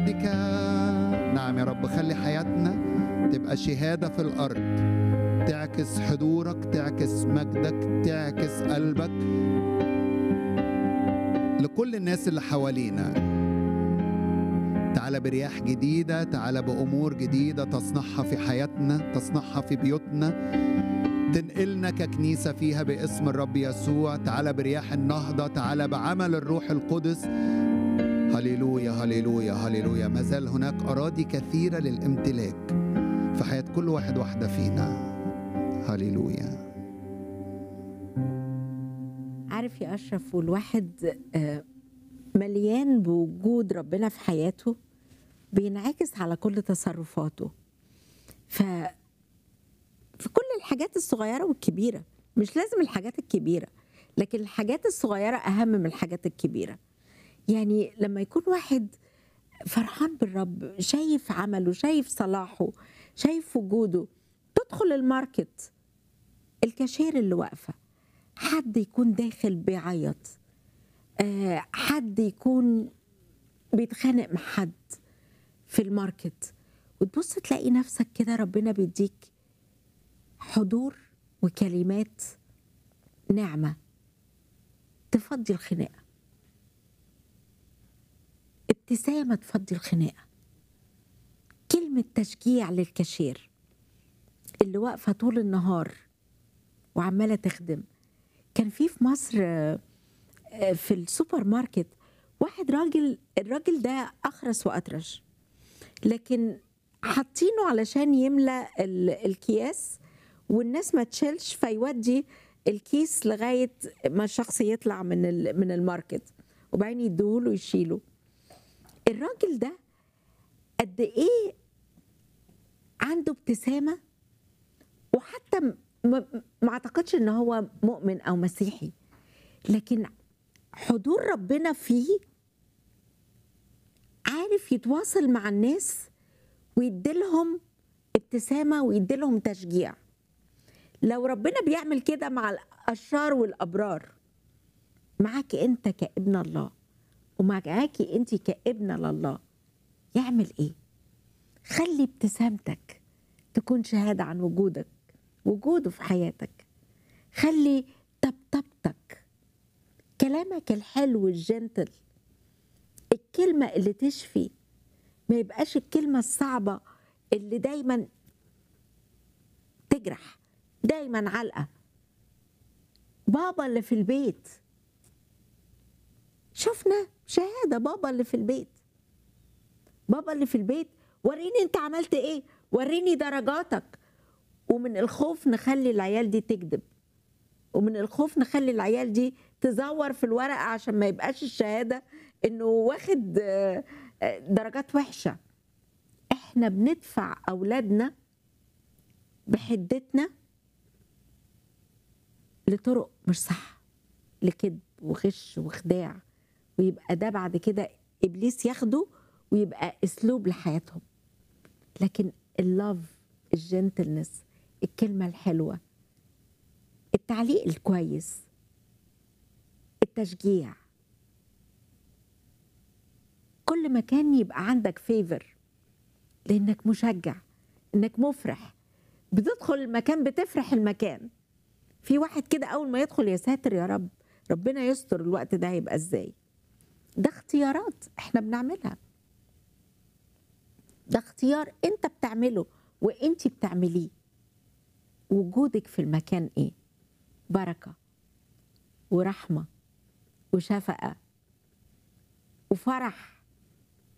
مجدك نعم يا رب خلي حياتنا تبقى شهادة في الأرض تعكس حضورك تعكس مجدك تعكس قلبك لكل الناس اللي حوالينا تعالى برياح جديدة تعالى بأمور جديدة تصنعها في حياتنا تصنعها في بيوتنا تنقلنا ككنيسة فيها باسم الرب يسوع تعالى برياح النهضة تعالى بعمل الروح القدس هللويا هللويا هللويا ما زال هناك أراضي كثيرة للامتلاك في حياة كل واحد واحدة فينا هللويا عارف يا أشرف والواحد آه، مليان بوجود ربنا في حياته بينعكس على كل تصرفاته ف في كل الحاجات الصغيرة والكبيرة مش لازم الحاجات الكبيرة لكن الحاجات الصغيرة أهم من الحاجات الكبيرة يعني لما يكون واحد فرحان بالرب شايف عمله شايف صلاحه شايف وجوده تدخل الماركت الكاشير اللي واقفة حد يكون داخل بيعيط آه، حد يكون بيتخانق مع حد في الماركت وتبص تلاقي نفسك كده ربنا بيديك حضور وكلمات نعمة تفضي الخناقة ابتسامة تفضي الخناقة كلمة تشجيع للكاشير اللي واقفة طول النهار وعمالة تخدم كان في في مصر آه، آه، في السوبر ماركت واحد راجل الراجل ده أخرس وأطرش لكن حاطينه علشان يملى ال- الأكياس والناس ما تشيلش فيودي الكيس لغاية ما الشخص يطلع من ال- من الماركت وبعدين يديهوله يشيله الراجل ده قد ايه عنده ابتسامه وحتى م- م- ما اعتقدش ان هو مؤمن او مسيحي لكن حضور ربنا فيه عارف يتواصل مع الناس ويديلهم ابتسامه ويديلهم تشجيع لو ربنا بيعمل كده مع الاشرار والابرار معاك انت كابن الله ومعاكي انت كابنه لله يعمل ايه خلي ابتسامتك تكون شهاده عن وجودك وجوده في حياتك خلي طبطبتك كلامك الحلو الجنتل الكلمه اللي تشفي ما يبقاش الكلمه الصعبه اللي دايما تجرح دايما علقه بابا اللي في البيت شفنا شهاده بابا اللي في البيت بابا اللي في البيت وريني انت عملت ايه وريني درجاتك ومن الخوف نخلي العيال دي تكذب ومن الخوف نخلي العيال دي تزور في الورقه عشان ما يبقاش الشهاده انه واخد آه، آه، درجات وحشه احنا بندفع اولادنا بحدتنا لطرق مش صح لكذب وغش وخداع ويبقى ده بعد كده ابليس ياخده ويبقى اسلوب لحياتهم لكن اللاف الجنتلنس الكلمه الحلوه التعليق الكويس التشجيع كل مكان يبقى عندك فيفر لانك مشجع انك مفرح بتدخل المكان بتفرح المكان في واحد كده اول ما يدخل يا ساتر يا رب ربنا يستر الوقت ده هيبقى ازاي ده اختيارات احنا بنعملها ده اختيار انت بتعمله وانت بتعمليه وجودك في المكان ايه بركه ورحمه وشفقه وفرح